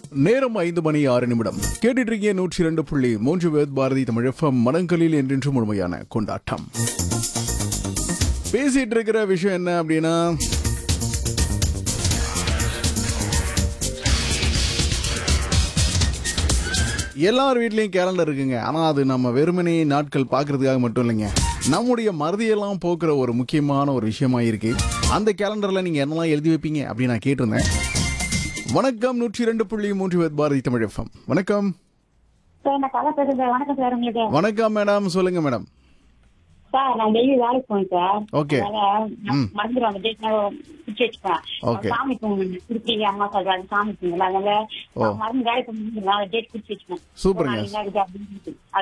நேரம் ஐந்து மணி ஆறு நிமிடம் கேட்டுட்டு இருக்கீங்க நூற்றி ரெண்டு புள்ளி மூன்று வேத் பாரதி தமிழ் எஃப்எம் மனங்களில் என்றென்று முழுமையான கொண்டாட்டம் பேசிட்டு இருக்கிற விஷயம் என்ன அப்படின்னா எல்லார் வீட்லயும் கேலண்டர் இருக்குங்க ஆனா அது நம்ம வெறுமனே நாட்கள் பார்க்கறதுக்காக மட்டும் இல்லைங்க நம்முடைய மறதியெல்லாம் போக்குற ஒரு முக்கியமான ஒரு விஷயமா இருக்கு அந்த கேலண்டர்ல நீங்க என்னெல்லாம் எழுதி வைப்பீங்க அப்படின்னு நான் கேட்டிருந்தேன் வணக்கம் நூற்றி ரெண்டு புள்ளி மூன்று வேத் பாரதி தமிழ் எஃப்எம் வணக்கம் சார் நான் கதை பேசுறேன் வணக்கம் சார் உங்களுக்கு வணக்கம் மேடம் சொல்லுங்க மேடம் சார் நான் டெய்லி வேலைக்கு போவேன் சார் Okay. அதனால நான் மறந்துடுவேன் அந்த டேட் பிடிச்சி வச்சுப்பேன் Okay. சாமி கும்பிடணும் திருப்பி அம்மா சொல்றாங்க சாமி கும்பிடல அதனால ஓ. நான் மறந்து வேலைக்கு போகணும் டேட் பிடிச்சி வச்சுப்பேன் சூப்பருங்க. ஒரு நாளைக்கு நாளைக்கு அப்படின்னு சொல்லிட்டு.